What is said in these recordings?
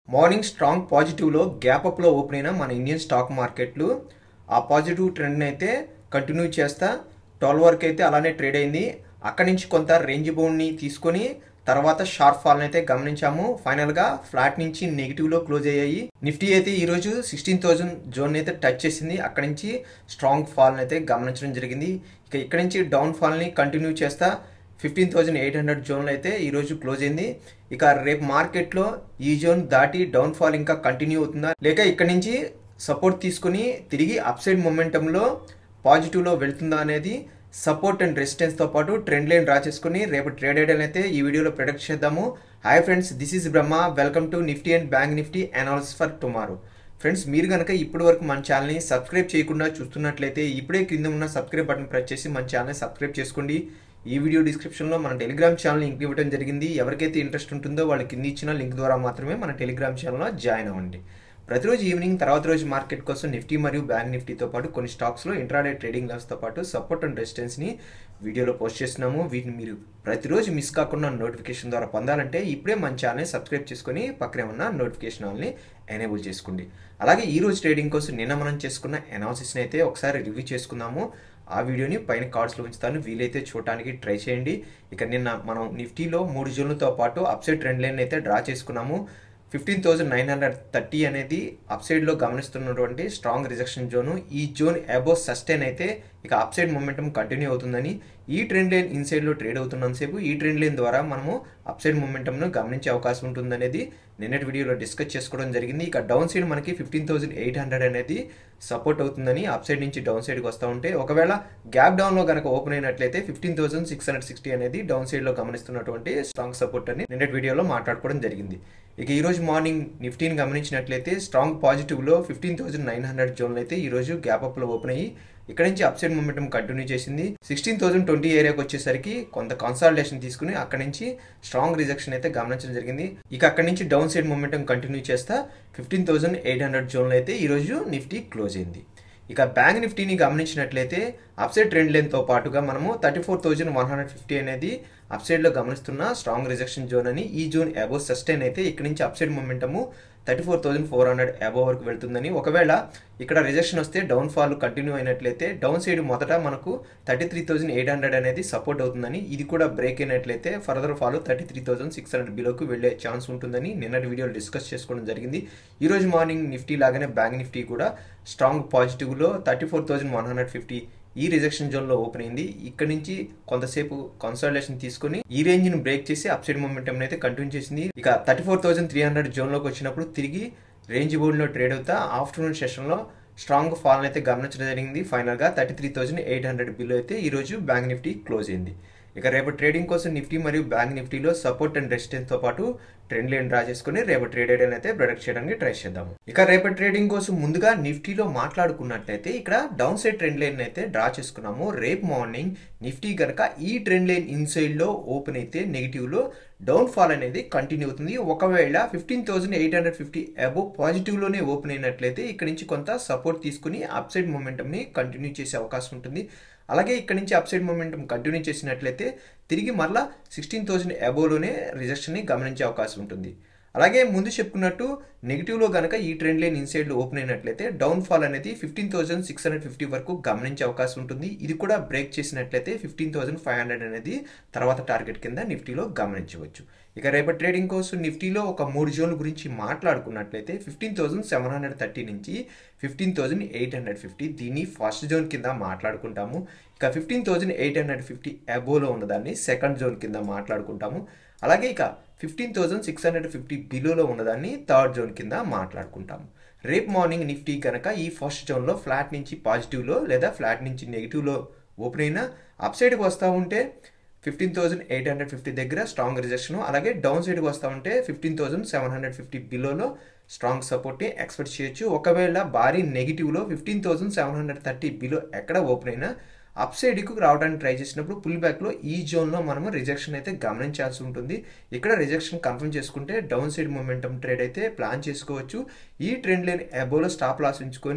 morning strong పాజిటివ్లో gap అప్లో open అయిన మన ఇండియన్ స్టాక్ మార్కెట్లు ఆ పాజిటివ్ ట్రెండ్ని అయితే కంటిన్యూ చేస్తా ట్వెల్వ్ వరకు అయితే అలానే ట్రేడ్ అయింది అక్కడి నుంచి కొంత రేంజ్ బౌండ్ని తీసుకొని తర్వాత షార్ప్ ఫాల్ అయితే గమనించాము ఫైనల్ గా ఫ్లాట్ నుంచి నెగిటివ్ లో క్లోజ్ అయ్యాయి నిఫ్టీ అయితే ఈ రోజు సిక్స్టీన్ థౌసండ్ జోన్ అయితే టచ్ చేసింది అక్కడ నుంచి స్ట్రాంగ్ ఫాల్ అయితే గమనించడం జరిగింది ఇక ఇక్కడ నుంచి డౌన్ ఫాల్ ని కంటిన్యూ చేస్తా ఫిఫ్టీన్ థౌసండ్ ఎయిట్ హండ్రెడ్ జోన్లో అయితే ఈ రోజు క్లోజ్ అయింది ఇక రేపు మార్కెట్లో ఈ జోన్ దాటి డౌన్ ఫాల్ ఇంకా కంటిన్యూ అవుతుందా లేక ఇక్కడ నుంచి సపోర్ట్ తీసుకుని తిరిగి అప్ సైడ్ మొమెంటంలో పాజిటివ్లో వెళ్తుందా అనేది సపోర్ట్ అండ్ రెసిస్టెన్స్ తో పాటు ట్రెండ్ లైన్ డ్రా చేసుకుని రేపు ట్రేడ్ ఐడియా అయితే ఈ వీడియోలో ప్రొడక్ట్ చేద్దాము hi friends this is Brahma welcome to Nifty and bank Nifty analysis for tomorrow friends మీరు కనుక ఇప్పటి వరకు మన ఛానల్ని సబ్స్క్రైబ్ చేయకుండా చూస్తున్నట్లయితే ఇప్పుడే కింద ఉన్న సబ్స్క్రైబ్ బటన్ ప్రెస్ చేసి మన ఛానల్ని సబ్స్క్రైబ్ చేసుకోండి ఈ వీడియో డిస్క్రిప్షన్లో మన టెలిగ్రామ్ ఛానల్ లింక్ ఇవ్వడం జరిగింది ఎవరికైతే ఇంట్రెస్ట్ ఉంటుందో వాళ్ళు కింద ఇచ్చిన లింక్ ద్వారా మాత్రమే మన టెలిగ్రామ్ ఛానల్లో జాయిన్ అవ్వండి ప్రతిరోజు ఈవినింగ్ తర్వాత రోజు మార్కెట్ కోసం నిఫ్టీ మరియు బ్యాంక్ నిఫ్టీతో పాటు కొన్ని స్టాక్స్లో ఇంట్రాడే ట్రేడింగ్ లెవెల్స్తో పాటు సపోర్ట్ అండ్ రెసిస్టెన్స్ని వీడియోలో పోస్ట్ చేస్తున్నాము వీటిని మీరు ప్రతిరోజు మిస్ కాకుండా నోటిఫికేషన్ ద్వారా పొందాలంటే ఇప్పుడే మన ఛానల్ని సబ్స్క్రైబ్ చేసుకొని పక్కనే ఉన్న నోటిఫికేషన్ ఆల్ని ఎనేబుల్ చేసుకోండి అలాగే ఈ రోజు ట్రేడింగ్ కోసం నిన్న మనం చేసుకున్న అనాలిసిస్ని అయితే ఒకసారి రివ్యూ చేసుకుందాము ఆ వీడియోని పైన కార్డ్స్లో ఉంచుతాను వీలైతే చూడటానికి ట్రై చేయండి ఇక నిన్న మనం నిఫ్టీలో మూడు జోన్లతో పాటు అప్సైడ్ ట్రెండ్ లైన్ అయితే డ్రా చేసుకున్నాము fifteen thousand nine hundred thirty అనేది అప్సైడ్లో గమనిస్తున్నటువంటి స్ట్రాంగ్ రిజెక్షన్ జోను ఈ జోన్ అబో సస్టైన్ అయితే ఇక అప్సైడ్ మొమెంటం కంటిన్యూ అవుతుందని ఈ ట్రెండ్ లైన్ ఇన్సైడ్లో ట్రేడ్ అవుతున్నంతసేపు ఈ ట్రెండ్ లైన్ ద్వారా మనము అప్సైడ్ మొమెంటంను గమనించే అవకాశం ఉంటుందనేది నిన్నటి వీడియోలో డిస్కస్ చేసుకోవడం జరిగింది ఇక డౌన్ సైడ్ మనకి ఫిఫ్టీన్ థౌసండ్ ఎయిట్ హండ్రెడ్ అనేది సపోర్ట్ అవుతుందని అప్ సైడ్ నుంచి డౌన్ సైడ్కి వస్తూ ఉంటే ఒకవేళ గ్యాప్ డౌన్లో కనుక ఓపెన్ అయినట్లయితే fifteen thousand six hundred sixty అనేది డౌన్ సైడ్లో గమనిస్తున్నటువంటి స్ట్రాంగ్ సపోర్ట్ అని నిన్నటి వీడియోలో మాట్లాడుకోవడం జరిగింది ఇక ఈ రోజు మార్నింగ్ నిఫ్టీని గమనించినట్లయితే స్ట్రాంగ్ పాజిటివ్లో ఫిఫ్టీన్ థౌసండ్ నైన్ హండ్రెడ్ జోన్లో అయితే ఈ రోజు గ్యాప్ అప్లో ఓపెన్ అయ్యి ఇక్కడ నుంచి అప్సైడ్ మొమెంటం కంటిన్యూ చేసింది సిక్స్టీన్ థౌసండ్ ట్వంటీ ఏరియాకి వచ్చేసరికి కొంత కన్సాలిడేషన్ తీసుకుని అక్కడ నుంచి స్ట్రాంగ్ రిజెక్షన్ అయితే గమనించడం జరిగింది ఇక అక్కడ నుంచి డౌన్ సైడ్ మొమెంటం కంటిన్యూ చేస్తా ఫిఫ్టీన్ థౌసండ్ ఎయిట్ హండ్రెడ్ జోన్లో అయితే ఈ రోజు నిఫ్టీ క్లోజ్ అయింది ఇక బ్యాంక్ నిఫ్టీని గమనించినట్లయితే అప్సైడ్ ట్రెండ్ లైన్తో పాటుగా మనము thirty four thousand one hundred fifty అనేది అప్సైడ్లో గమనిస్తున్న స్ట్రాంగ్ రిజెక్షన్ జోన్ అని ఈ జోన్ అబోవ్ సస్టైన్ అయితే ఇక్కడ నుంచి upside momentum thirty four thousand four hundred above వరకు వెళ్తుందని ఒకవేళ ఇక్కడ రిజెక్షన్ వస్తే డౌన్ ఫాల్ కంటిన్యూ అయినట్లయితే డౌన్ సైడ్ మొదట మనకు thirty three thousand eight hundred అనేది సపోర్ట్ అవుతుందని ఇది కూడా బ్రేక్ అయినట్లయితే further fall thirty three thousand six hundred బిలోకి వెళ్లే ఛాన్స్ ఉంటుందని నిన్నటి వీడియోలో డిస్కస్ చేసుకోవడం జరిగింది ఈ రోజు మార్నింగ్ నిఫ్టీ లాగానే బ్యాంక్ నిఫ్టీ కూడా స్ట్రాంగ్ పాజిటివ్లో thirty four thousand one hundred fifty ఈ రిజెక్షన్ జోన్ లో ఓపెన్ అయింది ఇక్కడ నుంచి కొంతసేపు కన్సల్టేషన్ తీసుకుని ఈ రేంజ్ ని బ్రేక్ చేసి అప్సైడ్ మొమెంటం అయితే కంటిన్యూ చేసింది ఇక thirty four thousand three hundred zone లోకి వచ్చినప్పుడు తిరిగి రేంజ్ బోర్డ్ లో ట్రేడ్ అవుతా ఆఫ్టర్నూన్ సెషన్ లో స్ట్రాంగ్ ఫాల్ అయితే గమనించడం జరిగింది ఫైనల్ గా thirty three thousand eight hundred బిల్ అయితే ఈ రోజు బ్యాంక్ నిఫ్టీ క్లోజ్ అయింది ఇక రేపు ట్రేడింగ్ కోసం నిఫ్టీ మరియు బ్యాంక్ నిఫ్టీలో సపోర్ట్ అండ్ రెసిస్టెన్స్ తో పాటు ట్రెండ్ లైన్ డ్రా చేసుకుని రేపు ట్రేడ్ అయితే ప్రొడక్ట్ చేయడానికి ట్రై చేద్దాము ఇక రేపు ట్రేడింగ్ కోసం ముందుగా నిఫ్టీలో మాట్లాడుకున్నట్లయితే ఇక్కడ డౌన్ సైడ్ ట్రెండ్ లైన్ అయితే డ్రా చేసుకున్నాము రేపు మార్నింగ్ నిఫ్టీ కనుక ఈ ట్రెండ్ లైన్ ఇన్సైడ్ లో ఓపెన్ అయితే నెగిటివ్ లో డౌన్ ఫాల్ అనేది కంటిన్యూ అవుతుంది ఒకవేళ fifteen thousand eight hundred fifty above positive లోనే ఓపెన్ అయినట్లయితే ఇక్కడ నుంచి కొంత సపోర్ట్ తీసుకుని అప్ సైడ్ మొమెంటం ని కంటిన్యూ చేసే అవకాశం ఉంటుంది అలాగే ఇక్కడ నుంచి అప్ సైడ్ మొమెంటం కంటిన్యూ చేసినట్లయితే తిరిగి మరలా సిక్స్టీన్ థౌసండ్ అబోవ్లోనే రిజెక్షన్ని గమనించే అవకాశం ఉంటుంది అలాగే ముందు చెప్పుకున్నట్టు నెగిటివ్లో కనుక ఈ ట్రెండ్ లైన్ ఇన్సైడ్లో ఓపెన్ అయినట్లయితే డౌన్ ఫాల్ అనేది fifteen thousand six hundred fifty వరకు గమనించే అవకాశం ఉంటుంది ఇది కూడా బ్రేక్ చేసినట్లయితే ఫిఫ్టీన్ థౌసండ్ ఫైవ్ హండ్రెడ్ అనేది తర్వాత టార్గెట్ కింద నిఫ్టీలో గమనించవచ్చు ఇక రేపటి ట్రేడింగ్ కోసం నిఫ్టీలో ఒక మూడు జోన్ల గురించి మాట్లాడుకున్నట్లయితే fifteen thousand seven hundred thirty నుంచి fifteen thousand eight hundred fifty దీన్ని ఫస్ట్ జోన్ కింద మాట్లాడుకుంటాము ఇక fifteen thousand eight hundred fifty అబోలో ఉన్నదాన్ని సెకండ్ జోన్ కింద మాట్లాడుకుంటాము అలాగే ఇక fifteen thousand six hundred fifty బిలోలో ఉన్నదాన్ని థర్డ్ జోన్ కింద మాట్లాడుకుంటాము రేపు మార్నింగ్ నిఫ్టీ కనుక ఈ ఫస్ట్ జోన్లో ఫ్లాట్ నుంచి పాజిటివ్లో లేదా ఫ్లాట్ నుంచి నెగిటివ్లో ఓపెన్ అయినా అప్ సైడ్కి వస్తూ ఉంటే fifteen thousand eight hundred fifty దగ్గర స్ట్రాంగ్ రిజెక్షన్ అలాగే డౌన్ సైడ్కి వస్తూ ఉంటే fifteen thousand seven hundred fifty బిలోలో స్ట్రాంగ్ సపోర్ట్ని ఎక్స్పెక్ట్ చేయొచ్చు ఒకవేళ భారీ నెగిటివ్లో fifteen thousand seven hundred thirty below ఎక్కడ ఓపెన్ అయినా అప్ సైడ్కు రావడానికి ట్రై చేసినప్పుడు పుల్ బ్యాక్లో ఈ జోన్లో మనము రిజెక్షన్ అయితే గమనించాల్సి ఉంటుంది ఇక్కడ రిజెక్షన్ కన్ఫర్మ్ చేసుకుంటే డౌన్ సైడ్ మొమెంటం ట్రేడ్ అయితే ప్లాన్ చేసుకోవచ్చు ఈ ట్రెండ్ లైన్ అబోలో స్టాప్ లాస్ ఉంచుకొని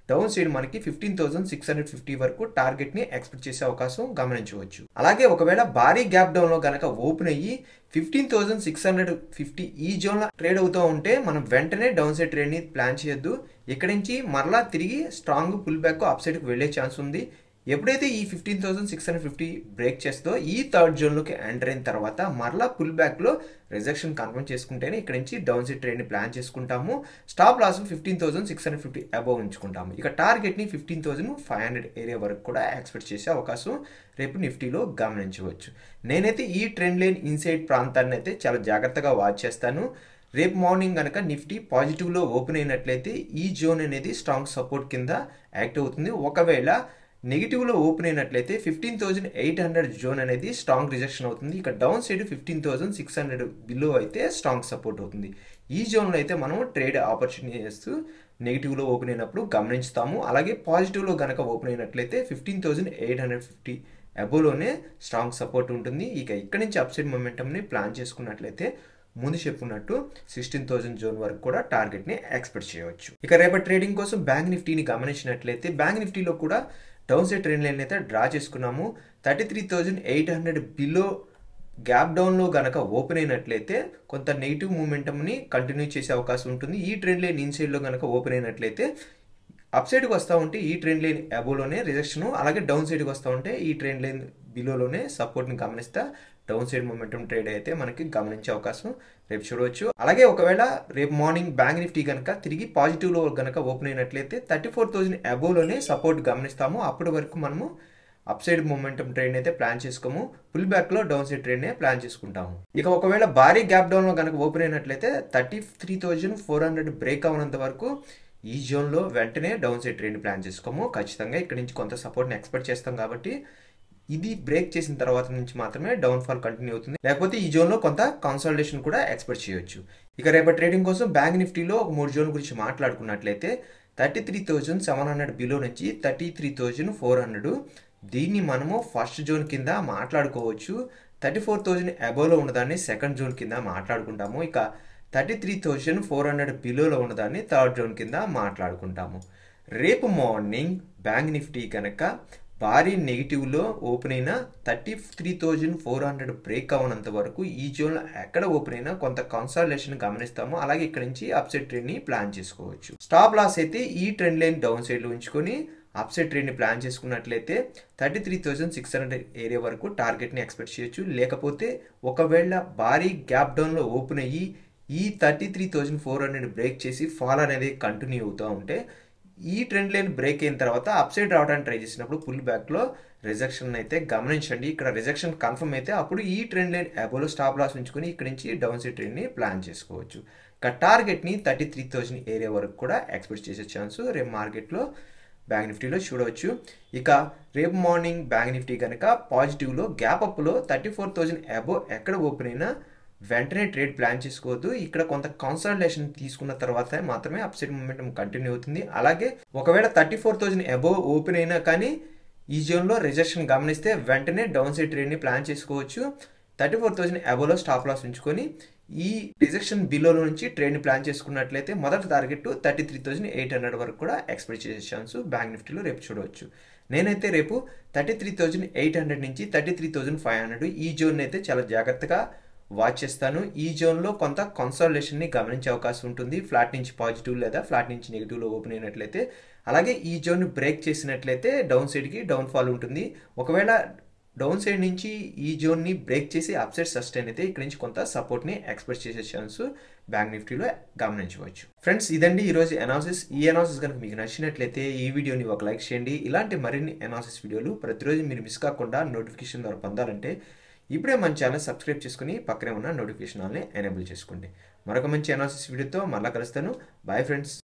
డౌన్ సైడ్ మనకి fifteen thousand six hundred fifty వరకు టార్గెట్ ని ఎక్స్పెక్ట్ చేసే అవకాశం గమనించవచ్చు అలాగే ఒకవేళ భారీ గ్యాప్ డౌన్ లో గనక ఓపెన్ అయ్యి fifteen thousand six hundred fifty ఈ జోన్ లో ట్రేడ్ అవుతూ ఉంటే మనం వెంటనే డౌన్ సైడ్ ట్రేడ్ ని ప్లాన్ చేయొద్దు ఇక్కడి నుంచి మరలా తిరిగి strong pull back up side కి వెళ్లే ఛాన్స్ ఉంది ఎప్పుడైతే ఈ fifteen thousand six hundred fifty break చేస్తుందో ఈ థర్డ్ జోన్లోకి ఎంటర్ అయిన తర్వాత మరలా పుల్ బ్యాక్లో రిజెక్షన్ కన్ఫర్మ్ చేసుకుంటేనే ఇక్కడ నుంచి డౌన్ సైడ్ ట్రేడ్ని ప్లాన్ చేసుకుంటాము stop loss fifteen thousand six hundred fifty above ఉంచుకుంటాము ఇక టార్గెట్ని fifteen thousand five hundred area వరకు కూడా ఎక్స్పెక్ట్ చేసే అవకాశం రేపు నిఫ్టీలో గమనించవచ్చు నేనైతే ఈ ట్రెండ్ లైన్ ఇన్సైడ్ ప్రాంతాన్ని అయితే చాలా జాగ్రత్తగా వాచ్ చేస్తాను రేపు మార్నింగ్ కనుక నిఫ్టీ పాజిటివ్లో ఓపెన్ అయినట్లయితే ఈ జోన్ అనేది స్ట్రాంగ్ సపోర్ట్ కింద యాక్ట్ అవుతుంది ఒకవేళ నెగిటివ్లో ఓపెన్ అయినట్లయితే fifteen thousand eight hundred zone అనేది స్ట్రాంగ్ రిజెక్షన్ అవుతుంది ఇక down side fifteen thousand six hundred below అయితే స్ట్రాంగ్ సపోర్ట్ అవుతుంది ఈ జోన్లో అయితే మనం ట్రేడ్ ఆపర్చునిటీ చేస్తూ నెగిటివ్లో ఓపెన్ అయినప్పుడు గమనిస్తాము అలాగే పాజిటివ్లో కనుక ఓపెన్ అయినట్లయితే fifteen thousand eight hundred fifty అబోలోనే స్ట్రాంగ్ సపోర్ట్ ఉంటుంది ఇక ఇక్కడి నుంచి అప్సైడ్ మొమెంటమ్ని ప్లాన్ చేసుకున్నట్లయితే ముందు చెప్పుకున్నట్టు సిక్స్టీన్ థౌసండ్ జోన్ వరకు కూడా టార్గెట్ ని ఎక్స్పెక్ట్ చేయవచ్చు ఇక రేపటి ట్రేడింగ్ కోసం బ్యాంక్ నిఫ్టీని గమనించినట్లయితే బ్యాంక్ నిఫ్టీలో కూడా డౌన్ సైడ్ ట్రెండ్ లైన్ అయితే డ్రా చేసుకున్నాము thirty three thousand eight hundred below gap డౌన్లో గనక ఓపెన్ అయినట్లయితే కొంత నెగిటివ్ మూమెంటమ్ని కంటిన్యూ చేసే అవకాశం ఉంటుంది ఈ ట్రెండ్ లైన్ ఇన్సైడ్లో గనక ఓపెన్ అయినట్లయితే అప్ సైడ్కి వస్తూ ఉంటే ఈ ట్రెండ్ లైన్ అబోలోనే రిజెక్షన్ అలాగే డౌన్ సైడ్కి వస్తూ ఉంటే ఈ ట్రెండ్ లైన్ బిలోలోనే సపోర్ట్ని గమనిస్తా డౌన్ సైడ్ మొమెంటం ట్రేడ్ అయితే మనకి గమనించే అవకాశం రేపు చూడవచ్చు అలాగే ఒకవేళ రేపు మార్నింగ్ బ్యాంక్ నిఫ్టీ కనుక తిరిగి పాజిటివ్లో కనుక ఓపెన్ అయినట్లయితే థర్టీ ఫోర్ థౌసండ్ అబోలోనే సపోర్ట్ గమనిస్తాము అప్పటి వరకు మనము అప్ సైడ్ మొమెంటం ట్రైన్ అయితే ప్లాన్ చేసుకోము పుల్ బ్యాక్ లో డౌన్ సైడ్ ట్రైన్ ప్లాన్ చేసుకుంటాము ఇక ఒకవేళ భారీ గ్యాప్ డౌన్ లో కనుక ఓపెన్ అయినట్లయితే thirty three thousand four hundred break అవనంత వరకు ఈ జోన్ లో వెంటనే డౌన్ సైడ్ ట్రైన్ ప్లాన్ చేసుకోము ఖచ్చితంగా ఇక్కడ నుంచి కొంత సపోర్ట్ని ఎక్స్పెక్ట్ చేస్తాం కాబట్టి ఇది బ్రేక్ చేసిన తర్వాత నుంచి మాత్రమే డౌన్ ఫాల్ కంటిన్యూ అవుతుంది లేకపోతే ఈ జోన్ లో కొంత కన్సల్టేషన్ కూడా ఎక్స్పెక్ట్ చేయొచ్చు ఇక రేపటి ట్రేడింగ్ కోసం బ్యాంక్ నిఫ్టీలో ఒక మూడు జోన్ గురించి మాట్లాడుకున్నట్లయితే thirty three thousand seven hundred below నుంచి thirty three thousand four hundred దీన్ని మనము ఫస్ట్ జోన్ కింద మాట్లాడుకోవచ్చు థర్టీ ఫోర్ థౌజండ్ అబోలో ఉన్నదాన్ని సెకండ్ జోన్ కింద మాట్లాడుకుంటాము ఇక thirty three thousand four hundred బిలోలో ఉన్నదాన్ని థర్డ్ జోన్ కింద మాట్లాడుకుంటాము రేపు మార్నింగ్ బ్యాంక్ నిఫ్టీ కనుక భారీ నెగిటివ్లో ఓపెన్ అయిన thirty three thousand four hundred break అవనంత వరకు ఈ జోన్లో ఎక్కడ ఓపెన్ అయినా కొంత కన్సాలేషన్ గమనిస్తాము అలాగే ఇక్కడ నుంచి అప్సెట్ ట్రెండ్ని ప్లాన్ చేసుకోవచ్చు స్టాప్ లాస్ అయితే ఈ ట్రెండ్ లైన్ డౌన్ సైడ్లో ఉంచుకొని అప్సైడ్ ట్రేడ్ని ప్లాన్ చేసుకున్నట్లయితే thirty three thousand six hundred area వరకు టార్గెట్ని ఎక్స్పెక్ట్ చేయొచ్చు లేకపోతే ఒకవేళ భారీ గ్యాప్ డౌన్లో ఓపెన్ అయ్యి ఈ thirty three thousand four hundred break చేసి ఫాల్ అనేది కంటిన్యూ అవుతూ ఉంటే ఈ ట్రెండ్ లైన్ బ్రేక్ అయిన తర్వాత అప్సైడ్ రావడానికి ట్రై చేసినప్పుడు పుల్ బ్యాక్లో రిజెక్షన్ అయితే గమనించండి ఇక్కడ రిజెక్షన్ కన్ఫర్మ్ అయితే అప్పుడు ఈ ట్రెండ్ లైన్ అబోలో స్టాప్ లాస్ ఉంచుకొని ఇక్కడ నుంచి డౌన్ సైడ్ ట్రెండ్ని ప్లాన్ చేసుకోవచ్చు ఇక టార్గెట్ని థర్టీ త్రీ థౌజండ్ ఏరియా వరకు కూడా ఎక్స్పెక్ట్ చేసే ఛాన్స్ రేపు మార్కెట్లో బ్యాంక్ నిఫ్టీలో చూడవచ్చు ఇక రేపు మార్నింగ్ బ్యాంక్ నిఫ్టీ కనుక పాజిటివ్లో గ్యాప్ అప్లో థర్టీ ఫోర్ థౌజండ్ అబో ఎక్కడ ఓపెన్ అయినా వెంటనే ట్రేడ్ ప్లాన్ చేసుకోవద్దు ఇక్కడ కొంత కన్సల్టేషన్ తీసుకున్న తర్వాత మాత్రమే అప్సైడ్ మూమెంటం కంటిన్యూ అవుతుంది అలాగే ఒకవేళ thirty four thousand above open అయినా కానీ ఈ జోన్లో రిజెక్షన్ గమనిస్తే వెంటనే డౌన్ సైడ్ ట్రేడ్ని ప్లాన్ చేసుకోవచ్చు థర్టీ ఫోర్ థౌజండ్ అబోలో స్టాప్ లాస్ ఉంచుకొని ఈ రిజెక్షన్ బిలో నుంచి ట్రేడ్ని ప్లాన్ చేసుకున్నట్లయితే మొదటి target thirty three thousand eight hundred వరకు కూడా ఎక్స్పెక్ట్ చేసే ఛాన్స్ బ్యాంక్ నిఫ్టీలో రేపు చూడవచ్చు నేనైతే రేపు thirty three thousand eight hundred నుంచి thirty three thousand five hundred ఈ జోన్ అయితే చాలా జాగ్రత్తగా వాచ్ చేస్తాను ఈ జోన్లో కొంత కన్సల్టేషన్ని గమనించే అవకాశం ఉంటుంది ఫ్లాట్ నుంచి పాజిటివ్ లేదా ఫ్లాట్ నుంచి నెగిటివ్లో ఓపెన్ అయినట్లయితే అలాగే ఈ జోన్ బ్రేక్ చేసినట్లయితే డౌన్ సైడ్కి డౌన్ ఫాల్ ఉంటుంది ఒకవేళ డౌన్ సైడ్ నుంచి ఈ జోన్ని బ్రేక్ చేసి అప్ సైడ్ సస్టైన్ అయితే ఇక్కడ నుంచి కొంత సపోర్ట్ని ఎక్స్పెక్ట్ చేసే ఛాన్స్ బ్యాంక్ నిఫ్టీలో గమనించవచ్చు ఫ్రెండ్స్ ఇదండి ఈరోజు అనాలిసిస్ ఈ అనాలిసిస్ కనుక మీకు నచ్చినట్లయితే ఈ వీడియోని ఒక లైక్ చేయండి ఇలాంటి మరిన్ని అనాలిసిస్ వీడియోలు ప్రతిరోజు మీరు మిస్ కాకుండా నోటిఫికేషన్ ద్వారా పొందాలంటే ఇప్పుడే మన ఛానల్ సబ్స్క్రైబ్ చేసుకుని పక్కనే ఉన్న నోటిఫికేషన్ ఆల్ని ఎనేబుల్ చేసుకోండి మరొక మంచి అనాలిసిస్ వీడియోతో మళ్ళీ కలుస్తాను బాయ్ ఫ్రెండ్స్